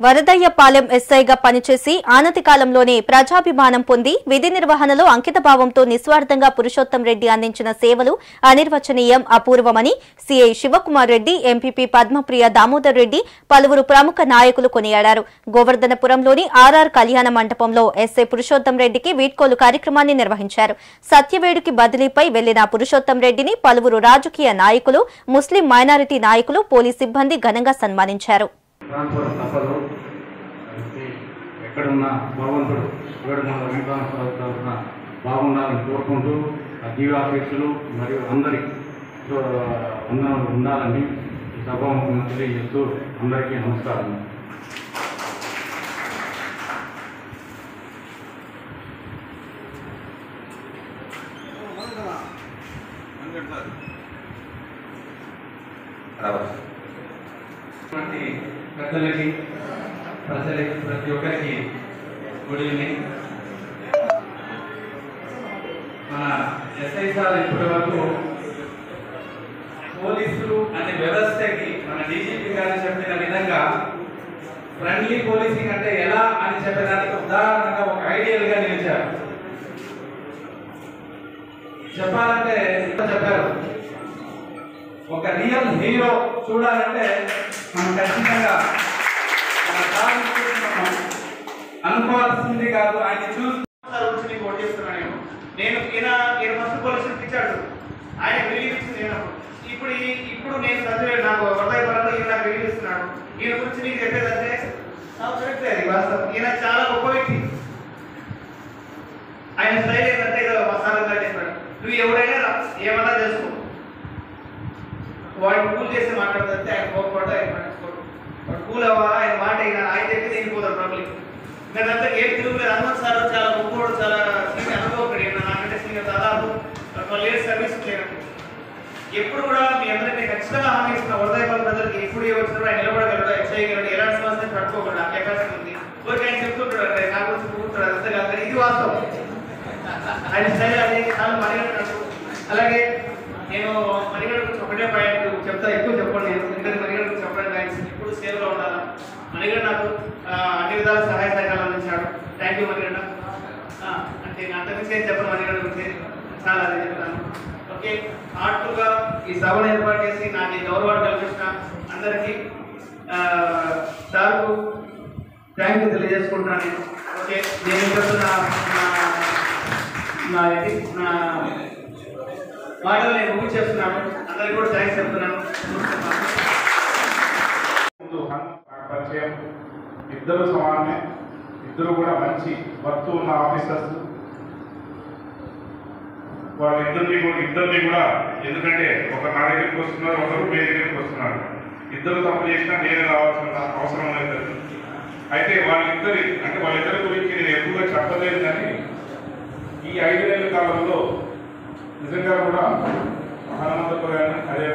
వరదయ్యపాలెం ఎస్ఐగా పనిచేసి ఆనతి కాలంలోనే ప్రజాభిమానం పొంది విధి నిర్వహణలో అంకితభావంతో నిస్వార్థంగా పురుషోత్తం రెడ్డి అందించిన సేవలు అనిర్వచనీయం అపూర్వమని సీఐ శివకుమార్ రెడ్డి ఎంపీపీ పద్మప్రియ దామోదర్ రెడ్డి పలువురు ప్రముఖ నాయకులు కొనియాడారు గోవర్ధనపురంలోని ఆర్ఆర్ కళ్యాణ మండపంలో ఎస్ఐ పురుషోత్తం రెడ్డికి వీడ్కోలు కార్యక్రమాన్ని నిర్వహించారు సత్యవేడుకి బదిలీపై వెళ్లిన పురుషోత్తం రెడ్డిని పలువురు రాజకీయ నాయకులు ముస్లిం మైనారిటీ నాయకులు పోలీస్ సిబ్బంది ఘనంగా సన్మానించారు ట్రాన్స్ఫర్ తప్పదు అయితే ఎక్కడున్న భగవంతుడు ఇక్కడ మన వెంకటేశ్వర తరఫున బాగుండాలని కోరుకుంటూ ఆ జీవాపేక్షలు మరియు అందరి వందనాలు ఉండాలని ఈ సభాముఖంగా తెలియజేస్తూ అందరికీ నమస్కారం అటువంటి పెద్దలకి ప్రజలకి ప్రతి ఒక్కరికి గుడ్ ఈవినింగ్ మన ఎస్ఐ సార్ ఇప్పటి వరకు పోలీసులు అనే వ్యవస్థకి మన డీజీపీ గారు చెప్పిన విధంగా ఫ్రెండ్లీ పోలీసింగ్ అంటే ఎలా అని చెప్పడానికి ఉదాహరణగా ఒక ఐడియల్ గా నిలిచారు చెప్పాలంటే ఇంత చెప్పారు ఒక రియల్ హీరో చూడాలంటే మనం ఖచ్చితంగా మన సార్ గురించి మనం అనుకోవాల్సింది కాదు ఆయన చూసి సార్ గురించి నీకు ఓటు చేస్తున్నాను నేను నేను ఈయన ఈయన ఫస్ట్ పోలీసులకు ఇచ్చాడు ఆయన రిలీజ్ ఇచ్చింది నేను ఇప్పుడు ఈ- ఇప్పుడు నేను చదివే నాకు హృదయ పరంగా ఈయన నాకు రిలీజ్ ఇస్తున్నాడు ఈయన గురించి నీకు చెప్పేదంటే నాకు కరెక్టే అది వాస్తవం ఈయన చాలా గొప్ప వ్యక్తి ఆయన స్టైల్ ఏంటంటే ఏదో మసాలా చెప్పాడు నువ్వు ఎవరైనా రా, ఏమన్నా చేసుకో వాడిని కూల్ చేసి మాట్లాడుతుంటే ఆయన కోపపడ్డా ఆయన పట్టించుకోడు వాడు కూల్ అవ్వాలా ఆయన మాట అయినా ఆయన చెప్పి దిగిపోతాడు పబ్లిక్ నేనంతా ఏం తిరుగులేదు హనుమంత్ సార్ చాలా గొప్పవాడు చాలా సీనియర్ అనుభవకుడు ఈయన నాకంటే సీనియర్ దాదాపు ట్వెల్వ్ ఇయర్స్ సర్వీస్ లేనప్పుడు ఎప్పుడు కూడా మీ అందరికీ నేను ఖచ్చితంగా హామీ ఇస్తున్న హృదయపల్లి ప్రజలకి ఎప్పుడు ఏ వచ్చినప్పుడు ఆయన నిలబడగలడు ఎక్స్ చేయగలడు ఎలాంటి సమస్య పట్టుకోగలడు ఆ కెపాసిటీ ఉంది ఊరికి ఆయన చెప్తుంటాడు అంటే నా గురించి పురుగుతాడు అంతే కాదు కానీ ఇది వాస్తవం ఆయన స్టైల్ అది చాలా మరిగడు అలాగే నేను మరిగడ గురించి ఒకటే పాయింట్ చెప్తా ఎక్కువ చెప్పండి నేను ఎందుకంటే మరిగడ గురించి చెప్పడానికి ఆయన ఇప్పుడు సేవలో ఉండాలా మరిగడ నాకు ఆ, అన్ని విధాల సహాయ సహకారాలు అందించాడు థ్యాంక్ యూ మరిగడ ఆ, అంటే నేను అంతకుమించి ఏం చెప్పను మరిగడ గురించి చాలా అదే చెప్తాను ఓకే హార్ట్ఫుల్గా ఈ సభను ఏర్పాటు చేసి నాకు ఈ గౌరవాన్ని కల్పించిన అందరికీ ఆ, సార్కు థ్యాంక్ యూ తెలియజేసుకుంటున్నాను నేను ఓకే నేను చెప్తున్నా నా ఇది నా మాటలు నేను ముగించేస్తున్నాను అందరికీ కూడా థ్యాంక్స్ చెప్తున్నాను ముందు నాకు పరిచయం ఇద్దరు సమానమే ఇద్దరు కూడా మంచి వర్త్ ఉన్న ఆఫీసర్స్ వాళ్ళిద్దరిని కూడా ఇద్దరిని కూడా ఎందుకంటే ఒక నా దగ్గరికి వస్తున్నారు ఒకరు మీ దగ్గరికి వస్తున్నారు ఇద్దరు తప్పు చేసినా నేను రావాల్సిన అవసరం లేదు అయితే వాళ్ళిద్దరి అంటే వాళ్ళిద్దరి గురించి నేను ఎక్కువగా చెప్పలేదు కానీ ఈ ఐదు నెలల కాలంలో నిజంగా కూడా హనుమంతపు కానీ అదే